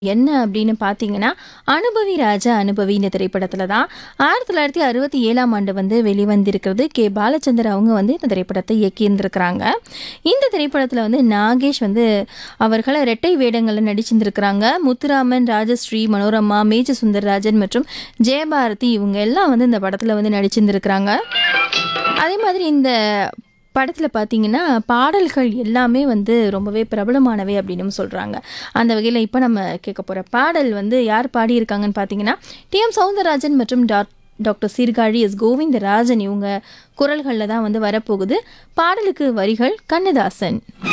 என்ன அப்படின்னு பார்த்தீங்கன்னா அனுபவி ராஜா அனுபவி இந்த திரைப்படத்தில் தான் ஆயிரத்தி தொள்ளாயிரத்தி அறுபத்தி ஏழாம் ஆண்டு வந்து வெளிவந்திருக்கிறது கே பாலச்சந்தர் அவங்க வந்து இந்த திரைப்படத்தை இயக்கியிருந்திருக்கிறாங்க இந்த திரைப்படத்தில் வந்து நாகேஷ் வந்து அவர்களை இரட்டை வேடங்களில் நடிச்சிருந்திருக்கிறாங்க முத்துராமன் ராஜஸ்ரீ மனோரமா மேஜ சுந்தரராஜன் மற்றும் ஜெயபாரதி இவங்க எல்லாம் வந்து இந்த படத்தில் வந்து நடிச்சிருந்திருக்கிறாங்க அதே மாதிரி இந்த படத்தில் பார்த்தீங்கன்னா பாடல்கள் எல்லாமே வந்து ரொம்பவே பிரபலமானவை அப்படின்னு சொல்கிறாங்க அந்த வகையில் இப்போ நம்ம கேட்க போகிற பாடல் வந்து யார் பாடியிருக்காங்கன்னு பார்த்தீங்கன்னா டி எம் சவுந்தரராஜன் மற்றும் doc doctor Sirkazhi S Govindarajan இவங்க குரல்களில் தான் வந்து வரப்போகுது பாடலுக்கு வரிகள் கண்ணதாசன்